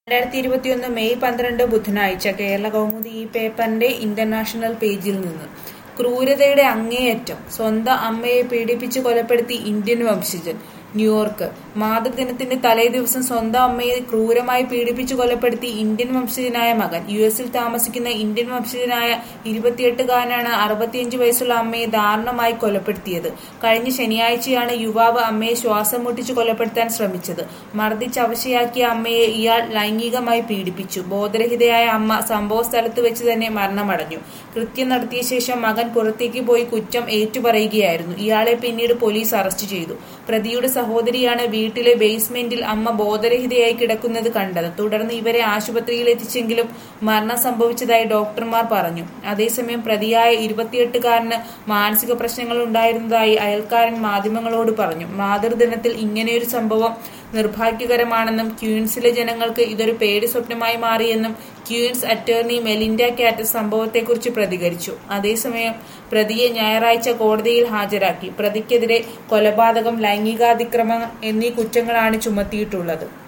രണ്ടായിരത്തി ഇരുപത്തിയൊന്ന് മെയ് പന്ത്രണ്ട് ബുധനാഴ്ച കേരള കൗമുദി ഈ പേപ്പറിന്റെ ഇന്റർനാഷണൽ പേജിൽ നിന്ന് ക്രൂരതയുടെ അങ്ങേയറ്റം സ്വന്തം അമ്മയെ പീഡിപ്പിച്ച് കൊലപ്പെടുത്തി ഇന്ത്യൻ വംശജൻ ന്യൂയോർക്ക് മാതൃദിനത്തിന്റെ തലേദിവസം സ്വന്തം അമ്മയെ ക്രൂരമായി പീഡിപ്പിച്ച് കൊലപ്പെടുത്തി ഇന്ത്യൻ വംശജനായ മകൻ യു എസിൽ താമസിക്കുന്ന ഇന്ത്യൻ വംശജനായ ഇരുപത്തിയെട്ടുകാരനാണ് അറുപത്തിയഞ്ച് വയസ്സുള്ള അമ്മയെ ദാരുണമായി കൊലപ്പെടുത്തിയത് കഴിഞ്ഞ ശനിയാഴ്ചയാണ് യുവാവ് അമ്മയെ ശ്വാസം മുട്ടിച്ച് കൊലപ്പെടുത്താൻ ശ്രമിച്ചത് മർദ്ദിച്ച് അവശയാക്കിയ അമ്മയെ ഇയാൾ ലൈംഗികമായി പീഡിപ്പിച്ചു ബോധരഹിതയായ അമ്മ സംഭവ സ്ഥലത്ത് വെച്ച് തന്നെ മരണമടഞ്ഞു കൃത്യം നടത്തിയ ശേഷം മകൻ പുറത്തേക്ക് പോയി കുറ്റം ഏറ്റുപറയുകയായിരുന്നു ഇയാളെ പിന്നീട് പോലീസ് അറസ്റ്റ് ചെയ്തു പ്രതിയുടെ സഹോദരിയാണ് വീട്ടിലെ ബേസ്മെന്റിൽ അമ്മ ബോധരഹിതയായി കിടക്കുന്നത് കണ്ടത് തുടർന്ന് ഇവരെ ആശുപത്രിയിൽ എത്തിച്ചെങ്കിലും മരണം സംഭവിച്ചതായി ഡോക്ടർമാർ പറഞ്ഞു അതേസമയം പ്രതിയായ ഇരുപത്തിയെട്ടുകാരന് മാനസിക പ്രശ്നങ്ങൾ ഉണ്ടായിരുന്നതായി അയൽക്കാരൻ മാധ്യമങ്ങളോട് പറഞ്ഞു മാതൃദിനത്തിൽ ഇങ്ങനെയൊരു സംഭവം നിർഭാഗ്യകരമാണെന്നും ക്യൂൻസിലെ ജനങ്ങൾക്ക് ഇതൊരു പേടി സ്വപ്നമായി മാറിയെന്നും ക്യൂൻസ് അറ്റോർണി മെലിൻഡ കാറ്റ് സംഭവത്തെക്കുറിച്ച് പ്രതികരിച്ചു അതേസമയം പ്രതിയെ ഞായറാഴ്ച കോടതിയിൽ ഹാജരാക്കി പ്രതിക്കെതിരെ കൊലപാതകം ലൈംഗികാതിക്രമം എന്നീ കുറ്റങ്ങളാണ് ചുമത്തിയിട്ടുള്ളത്